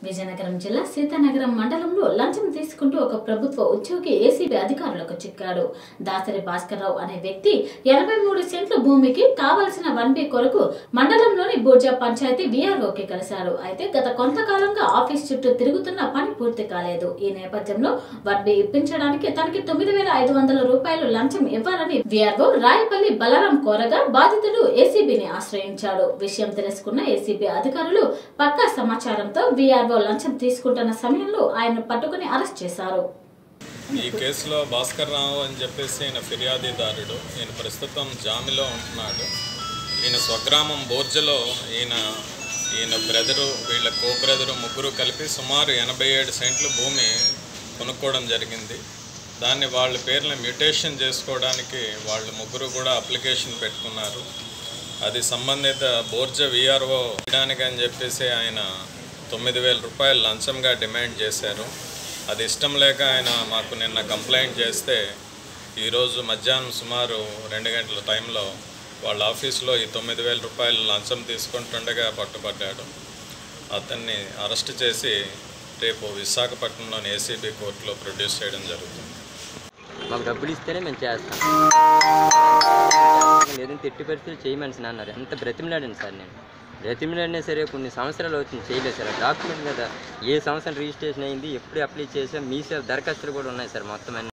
విజయనగరం జిల్లా సీతానగరం మండలంలో లంచం తీసుకుంటూ ఒక ప్రభుత్వ ఉద్యోగి ఏసీబీ అధికారులకు చిక్కాడు దాసరి భాస్కర్రావు అనే వ్యక్తి ఎనభై మూడు సెంట్ల భూమికి కావలసిన వన్ బి కొరకు మండలంలోని బూర్జా పంచాయతీ వీఆర్ఓకి కలిశాడు అయితే గత కొంతకాలంగా ఆఫీస్ చుట్టూ తిరుగుతున్న పని పూర్తి కాలేదు ఈ నేపథ్యంలో వన్ బి ఇప్పించడానికి తనకి తొమ్మిది వేల ఐదు వందల రూపాయలు లంచం ఇవ్వాలని వీఆర్ఓ రాయపల్లి బలరాం కోరగా బాధితుడు ఏసీబీని ఆశ్రయించాడు విషయం తెలుసుకున్న ఏసీబీ అధికారులు పక్కా సమాచారంతో వీఆర్ఓ లంచం తీసుకుంటున్న సమయంలో ఆయన పట్టుకుని అరెస్ట్ చేశారు ఈ కేసులో భాస్కర్ రావు అని చెప్పేసి ఈయన ఫిర్యాదుదారుడు ఈయన ప్రస్తుతం జామిలో ఉంటున్నాడు ఈయన స్వగ్రామం బోర్జలో ఈయన ఈయన బ్రదరు వీళ్ళ కో బ్రదరు ముగ్గురు కలిపి సుమారు ఎనభై ఏడు సెంట్లు భూమి కొనుక్కోవడం జరిగింది దాన్ని వాళ్ళ పేర్లను మ్యూటేషన్ చేసుకోవడానికి వాళ్ళు ముగ్గురు కూడా అప్లికేషన్ పెట్టుకున్నారు అది సంబంధిత బోర్జ విఆర్ఓ చేయడానికి అని చెప్పేసి ఆయన తొమ్మిది వేల రూపాయలు లంచంగా డిమాండ్ చేశారు అది ఇష్టం లేక ఆయన మాకు నిన్న కంప్లైంట్ చేస్తే ఈరోజు మధ్యాహ్నం సుమారు రెండు గంటల టైంలో వాళ్ళ ఆఫీస్లో ఈ తొమ్మిది వేల రూపాయలు లంచం తీసుకుంటుండగా పట్టుబడ్డాడు అతన్ని అరెస్ట్ చేసి రేపు విశాఖపట్నంలోని ఏసీబీ కోర్టులో ప్రొడ్యూస్ చేయడం జరుగుతుంది మాకు డబ్బులు ఇస్తేనే మేము చేస్తాం లేదంటే ఎట్టి పరిస్థితులు చేయమని సార్ అన్నారు ఎంత బ్రతిమలాడండి సార్ నేను బ్రతిమలాడినా సరే కొన్ని సంవత్సరాలు అవుతుంది చేయలేదు సార్ డాక్యుమెంట్ కదా ఏ సంవత్సరం రిజిస్ట్రేషన్ అయింది ఎప్పుడు అప్లై చేసాం మీ సేవ దరఖాస్తులు కూడా ఉన్నాయి సార్ మొత్తం అన్ని